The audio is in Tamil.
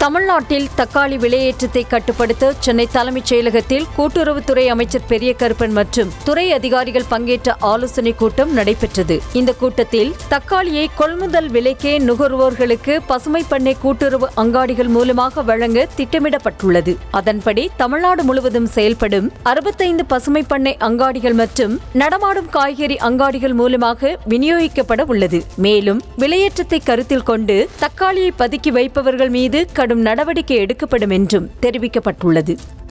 தமிழ்நாட்டில் தக்காளி விலையேற்றத்தை கட்டுப்படுத்த சென்னை தலைமைச் செயலகத்தில் கூட்டுறவுத்துறை அமைச்சர் பெரிய கருப்பன் மற்றும் துறை அதிகாரிகள் பங்கேற்ற ஆலோசனைக் கூட்டம் நடைபெற்றது இந்த கூட்டத்தில் தக்காளியை கொள்முதல் விலைக்கே நுகர்வோர்களுக்கு பசுமை பண்ணை கூட்டுறவு அங்காடிகள் மூலமாக வழங்க திட்டமிடப்பட்டுள்ளது அதன்படி தமிழ்நாடு முழுவதும் செயல்படும் அறுபத்தைந்து பசுமை பண்ணை அங்காடிகள் மற்றும் நடமாடும் காய்கறி அங்காடிகள் மூலமாக விநியோகிக்கப்பட உள்ளது மேலும் விலையேற்றத்தை கருத்தில் கொண்டு தக்காளியை பதுக்கி வைப்பவர்கள் மீது கடும் நடவடிக்கை எடுக்கப்படும் என்றும் தெரிவிக்கப்பட்டுள்ளது